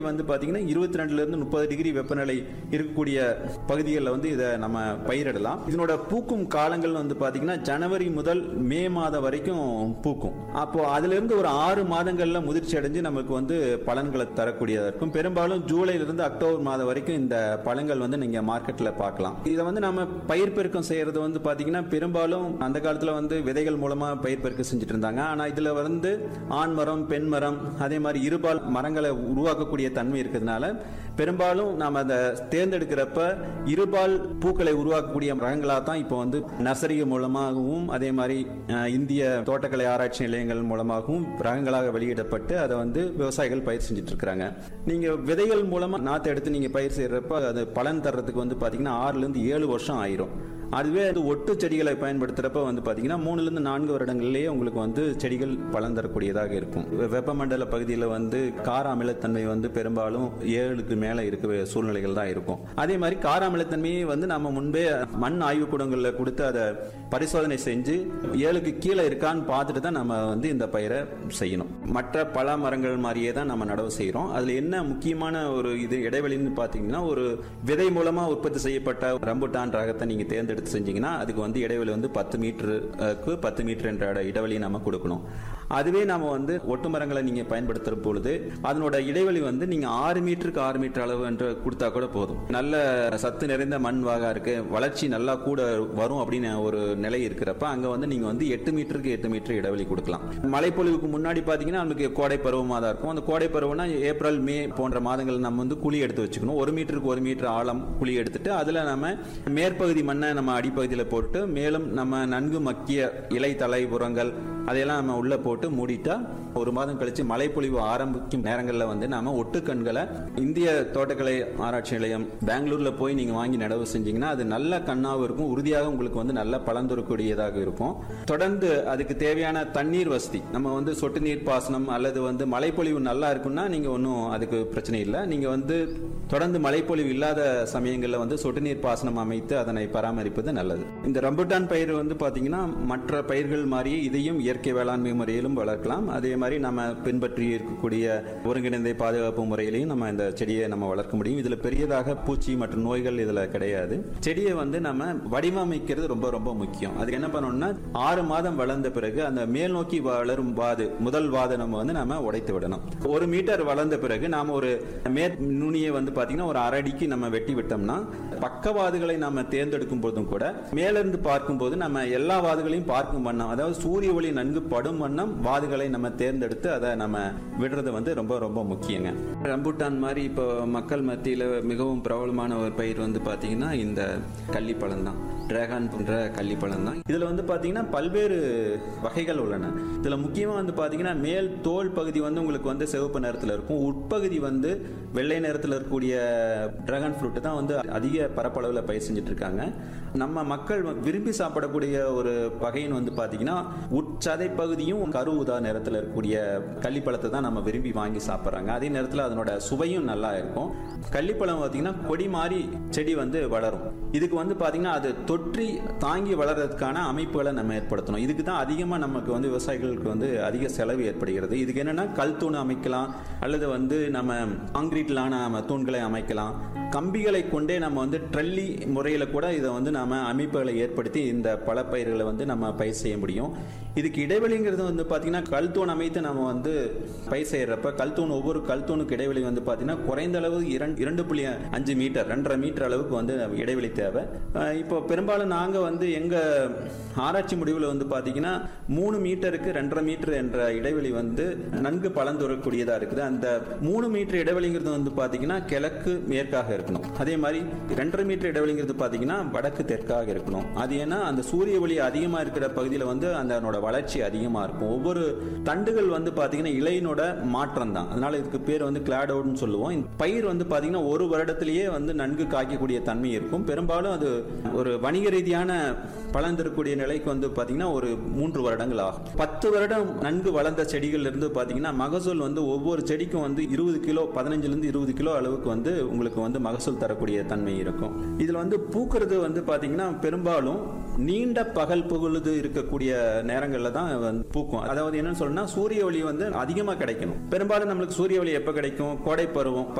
வந்து பாத்தீங்கன்னா இருபத்தி ரெண்டுல இருந்து முப்பது டிகிரி வெப்பநிலை இருக்கக்கூடிய பகுதிகளில் வந்து இதை நம்ம பயிரிடலாம் இதனோட பூக்கும் காலங்கள் வந்து பாத்தீங்கன்னா ஜனவரி முதல் மே மாதம் வரைக்கும் பூக்கும் அப்போ அதுல இருந்து ஒரு ஆறு மாதங்கள்ல முதிர்ச்சி அடைஞ்சு நமக்கு வந்து பலன்களை தரக்கூடியதா இருக்கும் பெரும்பாலும் ஜூலைல இருந்து அக்டோபர் மாதம் வரைக்கும் இந்த பழங்கள் வந்து நீங்க மார்க்கெட்ல பார்க்கலாம் இதை வந்து நம்ம பயிர் பெருக்கம் செய்யறது வந்து பாத்தீங்கன்னா பெரும்பாலும் அந்த காலத்துல வந்து விதைகள் மூலமா பயிர் பெருக்கம் செஞ்சுட்டு இருந்தாங்க ஆனா இதுல வந்து ஆண் மரம் பெண் மரம் அதே மாதிரி இருபால் மரங்களை உருவாக்கக்கூடிய தன்மை இருக்கிறதுனால பெரும்பாலும் நாம அதை தேர்ந்தெடுக்கிறப்ப இருபால் பூக்களை உருவாக்கக்கூடிய ரகங்களாக தான் இப்போ வந்து நர்சரி மூலமாகவும் அதே மாதிரி அஹ், இந்திய தோட்டக்கலை ஆராய்ச்சி நிலையங்கள் மூலமாகவும் ரகங்களாக வெளியிடப்பட்டு அதை வந்து விவசாயிகள் பயிர் செஞ்சுட்டு இருக்கிறாங்க நீங்க விதைகள் மூலமா நாற்று எடுத்து நீங்க பயிர் செய்யறப்ப அது பலன் தர்றதுக்கு வந்து பாத்தீங்கன்னா ஆறுல இருந்து ஏழு வருஷம் ஆயிரும் அதுவே அது ஒட்டு செடிகளை பயன்படுத்துறப்ப வந்து பாத்தீங்கன்னா மூணுல இருந்து நான்கு வருடங்களிலேயே உங்களுக்கு வந்து செடிகள் பலன் தரக்கூடியதாக இருக்கும் வெ- வெப்பமண்டல பகுதியில் வந்து கார அமிலத்தன்மை வந்து பெரும்பாலும் ஏழுக்கு மேல இருக்க சூழ்நிலைகள் தான் இருக்கும் அதே மாதிரி கார அமிலத்தன்மையை வந்து நம்ம முன்பே மண் ஆய்வுக்கூடங்களில் கொடுத்து அதை பரிசோதனை செஞ்சு ஏழுக்கு கீழே இருக்கான்னு பார்த்துட்டு தான் நம்ம வந்து இந்த பயிரை செய்யணும் மற்ற பல மரங்கள் மாதிரியே தான் நம்ம நடவு செய்கிறோம் அதில் என்ன முக்கியமான ஒரு இது இடைவெளின்னு பார்த்தீங்கன்னா ஒரு விதை மூலமா உற்பத்தி செய்யப்பட்ட ரம்புட்டான் ரகத்தை நீங்க தேர்ந்தெடுத்து செஞ்சீங்கன்னா அதுக்கு வந்து இடைவெளி வந்து பத்து மீட்டருக்கு பத்து மீட்டர் என்ற இட- இடைவெளியை நம்ம கொடுக்கணும் அதுவே நாம வந்து ஒட்டு மரங்களை நீங்க பயன்படுத்துற பொழுது அதனோட இடைவெளி வந்து நீங்க ஆறு மீட்டருக்கு ஆறு மீட்டர் அளவு என்று கொடுத்தா கூட போதும் நல்ல சத்து நிறைந்த மண் வாகா இருக்கு வளர்ச்சி நல்லா கூட வரும் அப்படின்னு ஒரு நிலை இருக்கிறப்ப அங்க வந்து நீங்க வந்து எட்டு மீட்டருக்கு எட்டு மீட்டர் இடைவெளி கொடுக்கலாம் மழைப்பொழிவுக்கு முன்னாடி பாத்தீங்கன்னா நமக்கு கோடை பருவமா தான் இருக்கும் அந்த கோடை பருவம்னா ஏப்ரல் மே போன்ற மாதங்கள் நம்ம வந்து குழி எடுத்து வச்சுக்கணும் ஒரு மீட்டருக்கு ஒரு மீட்டர் ஆழம் குழி எடுத்துட்டு அதுல நம்ம மேற்பகுதி மண்ணை நம்ம அடிப்பகுதியில் போட்டு மேலும் நம்ம நன்கு மக்கிய இலை தலை புறங்கள் அதையெல்லாம் நம்ம உள்ள போட்டு மூடிட்டா ஒரு மாதம் கழிச்சு மழைப்பொழிவு ஆரம்பிக்கும் நேரங்களில் வந்து நாம ஒட்டுக்கண்களை இந்திய தோட்டக்கலை ஆராய்ச்சி நிலையம் பெங்களூர்ல போய் நீங்க வாங்கி நடவு செஞ்சீங்கன்னா அது நல்ல கண்ணாவும் இருக்கும் உறுதியாக உங்களுக்கு வந்து நல்ல பலன் தரக்கூடியதாக இருக்கும் தொடர்ந்து அதுக்கு தேவையான தண்ணீர் வசதி நம்ம வந்து சொட்டு நீர் பாசனம் அல்லது வந்து மழைப்பொழிவு நல்லா இருக்குன்னா நீங்க ஒன்றும் அதுக்கு பிரச்சனை இல்லை நீங்க வந்து தொடர்ந்து மழைப்பொழிவு இல்லாத சமயங்களில் வந்து சொட்டு நீர் பாசனம் அமைத்து அதனை பராமரிப்பது நல்லது இந்த ரம்புட்டான் பயிர் வந்து பாத்தீங்கன்னா மற்ற பயிர்கள் மாதிரியே இதையும் இயற்கை வேளாண்மை முறையிலும் வளர்க்கலாம் அதே மாதிரி நம்ம பின்பற்றி இருக்கக்கூடிய ஒருங்கிணைந்த பாதுகாப்பு முறையிலையும் நம்ம இந்த செடியை நம்ம வளர்க்க முடியும் இதுல பெரியதாக பூச்சி மற்றும் நோய்கள் இதுல கிடையாது செடியை வந்து நம்ம வடிவமைக்கிறது ரொம்ப ரொம்ப முக்கியம் அதுக்கு என்ன பண்ணணும்னா ஆறு மாதம் வளர்ந்த பிறகு அந்த மேல் நோக்கி வளரும் வாது முதல் வாதை நம்ம வந்து நம்ம உடைத்து விடணும் ஒரு மீட்டர் வளர்ந்த பிறகு நாம ஒரு மேற் நுனியை வந்து பாத்தீங்கன்னா ஒரு அரை அடிக்கு நம்ம வெட்டி விட்டோம்னா பக்கவாதுகளை நாம தேர்ந்தெடுக்கும் போதும் கூட மேலிருந்து பார்க்கும்போது நம்ம எல்லா வாதுகளையும் பார்க்கும் வண்ணம் அதாவது சூரிய ஒளி நன்கு படும் வண்ணம் வாதுகளை நம்ம தேர்ந்தெடுத்து அதை நம்ம விடுறது வந்து ரொம்ப ரொம்ப முக்கியங்க ரம்புட்டான் மாதிரி இப்போ மக்கள் மத்தியில் மிகவும் பிரபலமான ஒரு பயிர் வந்து பாத்தீங்கன்னா இந்த கள்ளிப்பழம் தான் டிராகன் போன்ற கள்ளிப்பழம் தான் இதுல வந்து பாத்தீங்கன்னா பல்வேறு வகைகள் உள்ளன இதுல முக்கியமா வந்து பாத்தீங்கன்னா மேல் தோல் பகுதி வந்து உங்களுக்கு வந்து சிவப்பு நிறத்துல இருக்கும் உட்பகுதி வந்து வெள்ளை நிறத்துல இருக்கக்கூடிய டிராகன் ஃப்ரூட் தான் வந்து அதிக பரப்பளவில் பயிர் செஞ்சுட்டு இருக்காங்க நம்ம மக்கள் விரும்பி சாப்பிடக்கூடிய ஒரு வகைன்னு வந்து பாத்தீங்கன்னா உட்சதை பகுதியும் கரு ஊதா நிறத்துல இருக்கக்கூடிய கள்ளிப்பழத்தை தான் நம்ம விரும்பி வாங்கி சாப்பிட்றாங்க அதே நேரத்தில் அதனோட சுவையும் நல்லா இருக்கும் கள்ளிப்பழம் பார்த்தீங்கன்னா கொடி மாதிரி செடி வந்து வளரும் இதுக்கு வந்து பார்த்தீங்கன்னா அது தொற்றி தாங்கி வளர்றதுக்கான அமைப்புகளை நம்ம ஏற்படுத்தணும் இதுக்கு தான் அதிகமாக நமக்கு வந்து விவசாயிகளுக்கு வந்து அதிக செலவு ஏற்படுகிறது இதுக்கு என்னன்னா கல் தூண் அமைக்கலாம் அல்லது வந்து நம்ம காங்கிரீட்லான நம்ம தூண்களை அமைக்கலாம் கம்பிகளை கொண்டே நம்ம வந்து ட்ரல்லி முறையில் கூட இதை வந்து நாம அமைப்புகளை ஏற்படுத்தி இந்த பழப்பயிர்களை வந்து நம்ம பயிர் செய்ய முடியும் இதுக்கு இடைவெளிங்கிறது வந்து பார்த்தீங்கன்னா கல் தூண் அமைத்து நம்ம வந்து பயிர் செய்யறப்ப கல் தூண் ஒவ்வொரு கல் தூணுக்கு இடைவெளி வந்து பார்த்தீங்கன்னா குறைந்த அளவு இரண்டு இரண்டு புள்ளி அஞ்சு மீட்டர் ரெண்டரை மீட்டர் அளவுக்கு வந்து இடைவெளி தேவை அஹ் இப்போ பெரும்பாலும் நாங்கள் வந்து எங்க ஆராய்ச்சி முடிவில் வந்து பார்த்தீங்கன்னா மூணு மீட்டருக்கு ரெண்டரை மீட்டர் என்ற இடைவெளி வந்து நன்கு பலந்துரக்கூடியதா இருக்குது அந்த மூணு மீட்டர் இடைவெளிங்கிறது வந்து பார்த்தீங்கன்னா கிழக்கு மேற்காக இருக்கணும் அதே மாதிரி ரெண்டரை மீட்டர் இடைவெளிங்கிறது பார்த்தீங்கன்னா வடக்கு தெற்காக இருக்கணும் அது ஏன்னா அந்த சூரிய ஒளி அதிகமாக இருக்கிற பகுதியில் வந்து அந்த அதனோட வளர்ச்சி அதிகமாக இருக்கும் ஒவ்வொரு தண்டுகள் வந்து பார்த்தீங்கன்னா இலையினோட மாற்றம் தான் அதனால இதுக்கு பேர் வந்து கிளாடோட்னு சொல்லுவோம் இந்த பயிர் வந்து பார்த்தீங்கன்னா ஒரு வருடத்திலேயே வந்து நன்கு காய்க்கக்கூடிய தன்மை இருக்கும் பெரும்பாலும் அது ஒரு வணிக ரீதியான பலன் தரக்கூடிய நிலைக்கு வந்து பார்த்தீங்கன்னா ஒரு மூன்று வருடங்கள் ஆகும் பத்து வருடம் நன்கு வளர்ந்த செடிகள் இருந்து பார்த்தீங்கன்னா மகசூல் வந்து ஒவ்வொரு செடிக்கும் வந்து இருபது கிலோ பதினஞ்சுல இருந்து இருபது கிலோ அளவுக்கு வந்து உங்களுக்கு வந்து மகசூல் தரக்கூடிய தன்மை இருக்கும் இதுல வந்து பூக்கிறது வந்து பார்த்தீங்கன்னா பெரும்பாலும் நீண்ட பகல் பொழுது இருக்கக்கூடிய நேரங்கள்ல காலங்கள்ல தான் வந்து பூக்கும் அதாவது என்னன்னு சொல்லணும்னா சூரிய ஒளி வந்து அதிகமா கிடைக்கணும் பெரும்பாலும் நம்மளுக்கு சூரிய ஒளி எப்ப கிடைக்கும் கோடை பருவம்